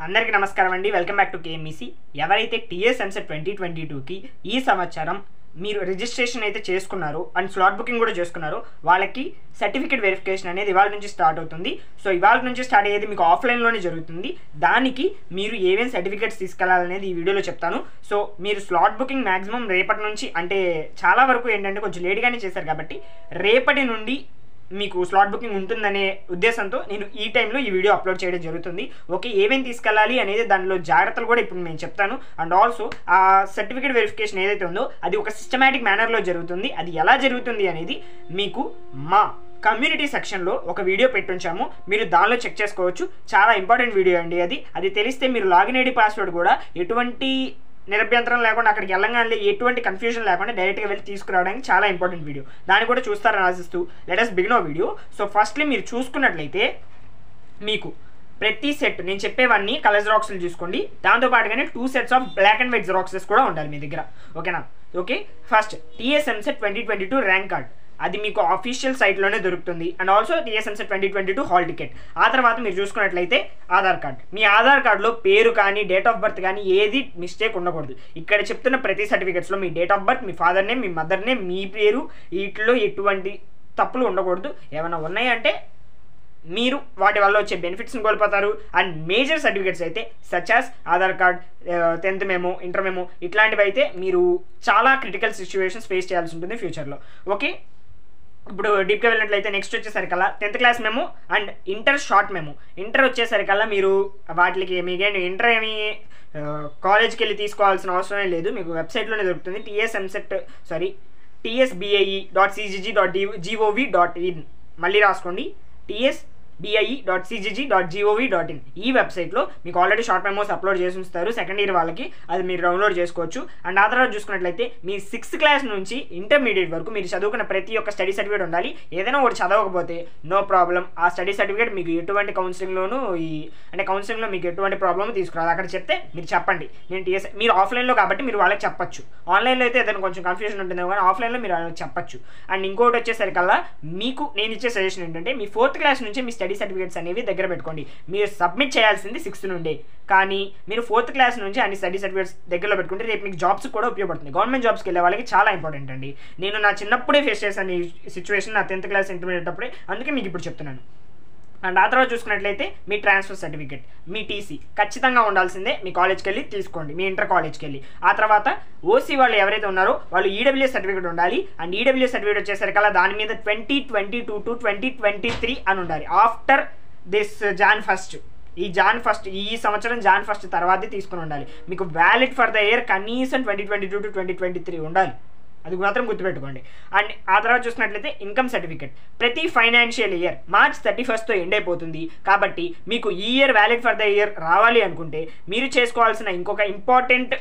అందరికీ నమస్కారం అండి వెల్కమ్ బ్యాక్ టు కేఎంఈసి ఎవరైతే టీఎస్ ఎంసెట్ ట్వంటీ ట్వంటీ టూకి ఈ సంవత్సరం మీరు రిజిస్ట్రేషన్ అయితే చేసుకున్నారో అండ్ స్లాట్ బుకింగ్ కూడా చేసుకున్నారో వాళ్ళకి సర్టిఫికేట్ వెరిఫికేషన్ అనేది ఇవాళ నుంచి స్టార్ట్ అవుతుంది సో ఇవాళ నుంచి స్టార్ట్ అయ్యేది మీకు ఆఫ్లైన్లోనే జరుగుతుంది దానికి మీరు ఏమేమి సర్టిఫికేట్స్ తీసుకెళ్లాలనేది ఈ వీడియోలో చెప్తాను సో మీరు స్లాట్ బుకింగ్ మాక్సిమం రేపటి నుంచి అంటే చాలా వరకు ఏంటంటే కొంచెం లేట్గానే చేశారు కాబట్టి రేపటి నుండి మీకు స్లాట్ బుకింగ్ ఉంటుందనే ఉద్దేశంతో నేను ఈ టైంలో ఈ వీడియో అప్లోడ్ చేయడం జరుగుతుంది ఓకే ఏమేమి తీసుకెళ్ళాలి అనేది దానిలో జాగ్రత్తలు కూడా ఇప్పుడు నేను చెప్తాను అండ్ ఆల్సో ఆ సర్టిఫికేట్ వెరిఫికేషన్ ఏదైతే ఉందో అది ఒక సిస్టమేటిక్ మేనర్లో జరుగుతుంది అది ఎలా జరుగుతుంది అనేది మీకు మా కమ్యూనిటీ సెక్షన్లో ఒక వీడియో పెట్టుంచాము మీరు దానిలో చెక్ చేసుకోవచ్చు చాలా ఇంపార్టెంట్ వీడియో అండి అది అది తెలిస్తే మీరు లాగిన్ ఐడి పాస్వర్డ్ కూడా ఎటువంటి నిరభ్యంతరం లేకుండా అక్కడికి వెళ్ళగానే ఎటువంటి కన్ఫ్యూజన్ లేకుండా డైరెక్ట్గా వెళ్ళి తీసుకురావడానికి చాలా ఇంపార్టెంట్ వీడియో దాన్ని కూడా చూస్తారని ఆశిస్తూ let's begin video so firstly మీరు చూసుకున్నట్లయితే మీకు ప్రతి సెట్ నేను చెప్పేవన్నీ కలర్ జిరాక్స్లు చూసుకోండి దాంతో పాటుగానే two sets of black and white xeroxes కూడా ఉండాలి మీ దగ్గర ఓకేనా okay first TS EAMCET twenty twenty two rank card అది మీకు అఫీషియల్ సైట్లోనే దొరుకుతుంది and also TS EAMCET twenty twenty two hall ticket ఆ తర్వాత మీరు చూసుకున్నట్లయితే ఆధార్ కార్డ్ మీ ఆధార్ కార్డులో పేరు కానీ డేట్ ఆఫ్ బర్త్ కానీ ఏది మిస్టేక్ ఉండకూడదు ఇక్కడ చెప్తున్న ప్రతి సర్టిఫికేట్స్లో మీ డేట్ ఆఫ్ బర్త్ మీ ఫాదర్ నేమ్ మీ మదర్ నేమ్ మీ పేరు వీటిలో ఎటువంటి తప్పులు ఉండకూడదు ఏమైనా ఉన్నాయంటే మీరు వాటి వల్ల వచ్చే బెనిఫిట్స్ని కోల్పోతారు అండ్ మేజర్ సర్టిఫికేట్స్ అయితే such as Aadhaar card tenth memo inter memo ఇట్లాంటివి అయితే మీరు చాలా క్రిటికల్ సిచ్యువేషన్స్ ఫేస్ చేయాల్సి ఉంటుంది ఫ్యూచర్లో ఓకే ఇప్పుడు డీప్గా వెళ్ళినట్లయితే నెక్స్ట్ వచ్చేసరికల్లా tenth class memo and inter short memo inter వచ్చేసరికల్లా మీరు వాటికి మీకు ఇంటర్ ఏమి కాలేజ్కి వెళ్ళి తీసుకోవాల్సిన అవసరం లేదు మీకు వెబ్సైట్లోనే దొరుకుతుంది TS EAMCET sorry TSBIE dot CGG dot D gov dot in మళ్ళీ రాసుకోండి TS BIE dot CGG dot gov dot in ఈ వెబ్సైట్లో మీకు ఆల్రెడీ షార్ట్ మెమోస్ అప్లోడ్ చేసి ఉంచుతారు సెకండ్ ఇయర్ వాళ్ళకి అది మీరు డౌన్లోడ్ చేసుకోవచ్చు అండ్ ఆ తర్వాత చూసుకున్నట్లయితే మీ సిక్స్త్ క్లాస్ నుంచి ఇంటర్మీడియట్ వరకు మీరు చదువుకున్న ప్రతి ఒక్క స్టడీ సర్టిఫికేట్ ఉండాలి ఏదైనా ఒకటి చదవకపోతే నో ప్రాబ్లం ఆ స్టడీ సర్టిఫికేట్ మీకు ఎటువంటి కౌన్సిలింగ్లోనూ ఈ అంటే కౌన్సిలింగ్లో మీకు ఎటువంటి ప్రాబ్లమ్ తీసుకురాదు అక్కడ చెప్తే మీరు చెప్పండి నేను టీఎస్ మీరు ఆఫ్లైన్లో కాబట్టి మీరు వాళ్ళకి చెప్పచ్చు ఆన్లైన్లో అయితే ఏదైనా కొంచెం కన్ఫ్యూజన్ ఉంటుంది కానీ ఆఫ్లైన్లో మీరు వాళ్ళకి చెప్పచ్చు అండ్ ఇంకోటి వచ్చేసరికల్లా మీకు నేను ఇచ్చే సజెషన్ ఏంటంటే మీ ఫోర్త్ క్లాస్ నుంచి మీ స్టడీ సర్టిఫికేట్స్ అనేవి దగ్గర పెట్టుకోండి మీరు సబ్మిట్ చేయాల్సింది సిక్స్త్ నుండి కానీ మీరు ఫోర్త్ క్లాస్ నుంచి అన్ని స్టడీ సర్టిఫికేట్స్ దగ్గరలో పెట్టుకుంటే రేపు మీకు జాబ్స్ కూడా ఉపయోగపడుతుంది గవర్నమెంట్ జాబ్స్కి వెళ్ళే వాళ్ళకి చాలా ఇంపార్టెంట్ అండి నేను నా చిన్నప్పుడే ఫేస్ చేశాను ఈ సిచ్యువేషన్ నా టెన్త్ క్లాస్ ఇంటర్మీడియట్ అప్పుడే అందుకే మీకు ఇప్పుడు చెప్తున్నాను అండ్ ఆ తర్వాత చూసుకున్నట్లయితే మీ ట్రాన్స్ఫర్ సర్టిఫికేట్ మీ టీసీ ఖచ్చితంగా ఉండాల్సిందే మీ కాలేజ్కి వెళ్ళి తీసుకోండి మీ ఇంటర్ కాలేజ్కి వెళ్ళి ఆ తర్వాత ఓసీ వాళ్ళు ఎవరైతే ఉన్నారో వాళ్ళు ఈడబ్ల్యూఎస్ సర్టిఫికేట్ ఉండాలి అండ్ ఈడబ్ల్యూఎస్ సర్టిఫికేట్ వచ్చేసరికల్లా దాని మీద twenty twenty two to twenty twenty three అని ఉండాలి ఆఫ్టర్ దిస్ జాన్ ఫస్ట్ ఈ జాన్ ఫస్ట్ ఈ సంవత్సరం జాన్ ఫస్ట్ తర్వాతే తీసుకుని ఉండాలి మీకు వ్యాలిడ్ ఫర్ ద ఇయర్ కనీసం twenty twenty two to twenty twenty three ఉండాలి అది మాత్రం గుర్తుపెట్టుకోండి అండ్ ఆ తర్వాత చూసినట్లయితే ఇన్కమ్ సర్టిఫికేట్ ప్రతి ఫైనాన్షియల్ ఇయర్ మార్చ్ థర్టీ ఫస్ట్తో ఎండ్ అయిపోతుంది కాబట్టి మీకు ఈ year valid for the year రావాలి అనుకుంటే మీరు చేసుకోవాల్సిన ఇంకొక ఇంపార్టెంట్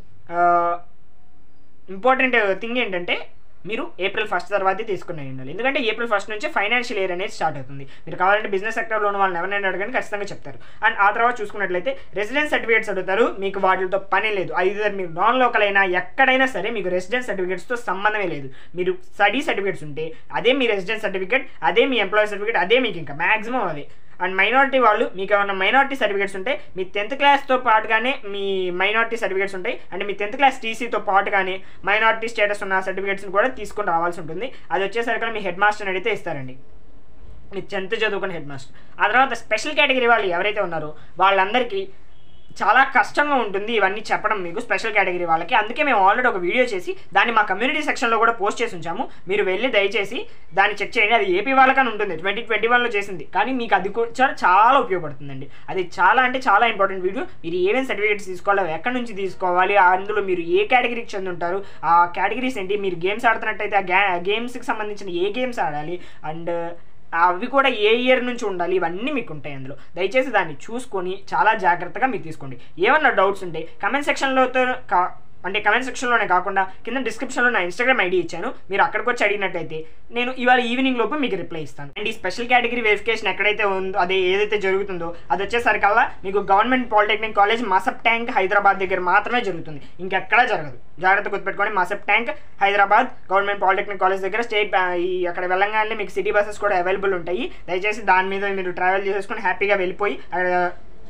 ఇంపార్టెంట్ థింగ్ ఏంటంటే మీరు ఏప్రిల్ ఫస్ట్ తర్వాతే తీసుకుని ఉండాలి ఎందుకంటే ఏప్రిల్ ఫస్ట్ నుంచి ఫైనాన్షియల్ ఇయర్ అనేది స్టార్ట్ అవుతుంది మీరు కావాలంటే బిజినెస్ సెక్టర్లో ఉన్న వాళ్ళని ఎవరైనా అడగని ఖచ్చితంగా చెప్తారు అండ్ ఆ తర్వాత చూసుకున్నట్లయితే రెసిడెన్స్ సర్టిఫికేట్స్ అడుగుతారు మీకు వాటితో పని లేదు ఐదర్ మీరు నాన్ లోకల్ అయినా ఎక్కడైనా సరే మీకు రెసిడెన్స్ సర్టిఫికేట్స్తో సంబంధమే లేదు మీరు స్టడీ సర్టిఫికేట్స్ ఉంటే అదే మీ రెసిడెన్స్ సర్టిఫికేట్ అదే మీ ఎంప్లాయీ సర్టిఫికేట్ అదే మీకు ఇంకా మాక్సిమం అవే అండ్ మైనారిటీ వాళ్ళు మీకు ఏమైనా మైనారిటీ సర్టిఫికేట్స్ ఉంటాయి మీ టెన్త్ క్లాస్తో పాటుగానే మీ మైనారిటీ సర్టిఫికేట్స్ ఉంటాయి అండ్ మీ టెన్త్ క్లాస్ టీసీతో పాటుగానే మైనారిటీ స్టేటస్ ఉన్న సర్టిఫికేట్స్ని కూడా తీసుకొని రావాల్సి ఉంటుంది అది వచ్చేసరికి మీ హెడ్ మాస్టర్ అడిగితే ఇస్తారండి మీ టెన్త్ చదువుకున్న హెడ్ మాస్టర్ ఆ తర్వాత స్పెషల్ కేటగిరీ వాళ్ళు ఎవరైతే ఉన్నారో వాళ్ళందరికీ చాలా కష్టంగా ఉంటుంది ఇవన్నీ చెప్పడం మీకు స్పెషల్ కేటగిరీ వాళ్ళకి అందుకే మేము ఆల్రెడీ ఒక వీడియో చేసి దాన్ని మా కమ్యూనిటీ సెక్షన్లో కూడా పోస్ట్ చేసి ఉంచాము మీరు వెళ్ళి దయచేసి దాన్ని చెక్ చేయండి అది ఏపీ వాళ్ళకని ఉంటుంది ట్వంటీ ట్వంటీ వన్లో చేసింది కానీ మీకు అది కూడా చాలా ఉపయోగపడుతుందండి అది చాలా అంటే చాలా ఇంపార్టెంట్ వీడియో మీరు ఏమేమి సర్టిఫికేట్స్ తీసుకోవాలి ఎక్కడి నుంచి తీసుకోవాలి అందులో మీరు ఏ కేటగిరీకి చెంది ఉంటారు ఆ కేటగిరీస్ ఏంటి మీరు గేమ్స్ ఆడుతున్నట్టయితే ఆ గే గేమ్స్కి సంబంధించిన ఏ గేమ్స్ ఆడాలి అండ్ అవి కూడా ఏ ఇయర్ నుంచి ఉండాలి ఇవన్నీ మీకు ఉంటాయి అందులో దయచేసి దాన్ని చూసుకొని చాలా జాగ్రత్తగా మీరు తీసుకోండి ఏమన్నా డౌట్స్ ఉంటే కమెంట్ సెక్షన్లో కా అంటే కమెంట్ సెక్షన్లోనే కాకుండా కింద డిస్క్రిప్షన్లో నా ఇన్స్టాగ్రామ్ ఐడి ఇచ్చాను మీరు అక్కడికి వచ్చి అడిగినట్టయితే నేను ఇవాళ ఈవినింగ్ లోపు మీకు రిప్లై ఇస్తాను అండ్ ఈ స్పెషల్ కేటగిరీ వెరిఫికేషన్ ఎక్కడైతే ఉందో అదే ఏదైతే జరుగుతుందో అది వచ్చేసరికల్లా మీకు government polytechnic college Masab Tank Hyderabad దగ్గర మాత్రమే జరుగుతుంది ఇంకెక్కడా జరగదు జాగ్రత్త గుర్తుపెట్టుకోండి Masab Tank Hyderabad government polytechnic college దగ్గర స్టేట్ ఈ అక్కడ వెళ్ళంగానే మీకు సిటీ బస్సెస్ కూడా అవైలబుల్ ఉంటాయి దయచేసి దాని మీద మీరు ట్రావెల్ చేసుకొని హ్యాపీగా వెళ్ళిపోయి అక్కడ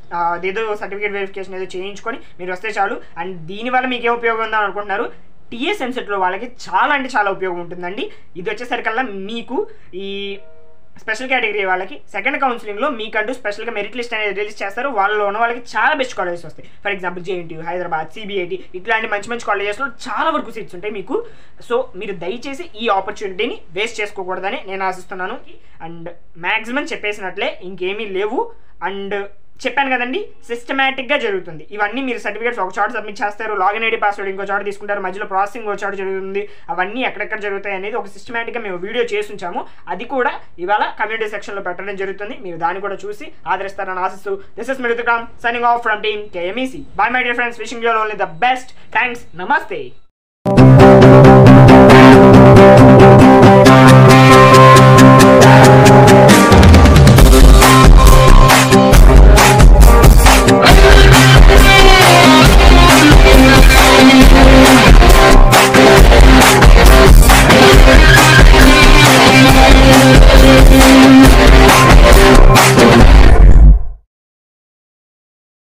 ఆ, అదేదో సర్టిఫికేట్ వెరిఫికేషన్ ఏదో చేయించుకొని మీరు వస్తే చాలు అండ్ దీనివల్ల మీకు ఏం ఉపయోగం ఉందని అనుకుంటున్నారు టీఎస్ ఎంసెట్లో వాళ్ళకి చాలా అంటే చాలా ఉపయోగం ఉంటుందండి ఇది వచ్చేసరికల్లా మీకు ఈ స్పెషల్ కేటగిరీ వాళ్ళకి సెకండ్ కౌన్సిలింగ్లో మీకంటూ స్పెషల్గా మెరిట్ లిస్ట్ అనేది రిలీజ్ చేస్తారు వాళ్ళలో ఉన్న వాళ్ళకి చాలా బెస్ట్ కాలేజెస్ వస్తాయి for example JNT Hyderabad CBIT ఇట్లాంటి మంచి మంచి కాలేజెస్లో చాలా వరకు సీట్స్ ఉంటాయి మీకు సో మీరు దయచేసి ఈ ఆపర్చునిటీని వేస్ట్ చేసుకోకూడదని నేను ఆశిస్తున్నాను అండ్ మ్యాక్సిమం చెప్పేసినట్లే ఇంకేమీ లేవు అండ్ చెప్పాను కదండి సిస్టమేటిక్గా జరుగుతుంది ఇవన్నీ మీరు సర్టిఫికేట్స్ ఒక చోట సబ్మిట్ చేస్తారు లాగిన్ ఐడి పాస్వర్డ్ ఇంకో చోట తీసుకుంటారు మధ్యలో ప్రాసెసింగ్ ఒక చోట జరుగుతుంది అవన్నీ ఎక్కడెక్కడ జరుగుతాయి అనేది ఒక సిస్టమేటిక్గా మేము వీడియో చేసి ఉంచాము అది కూడా ఇవాళ కమ్యూనిటీ సెక్షన్లో పెట్టడం జరుగుతుంది మీరు దాన్ని కూడా చూసి ఆదరిస్తారని ఆశిస్తూ దిస్ ఇస్ మిరుతుకామ్ signing off from team KMEC bye my dear friends wishing you only the best thanks నమస్తే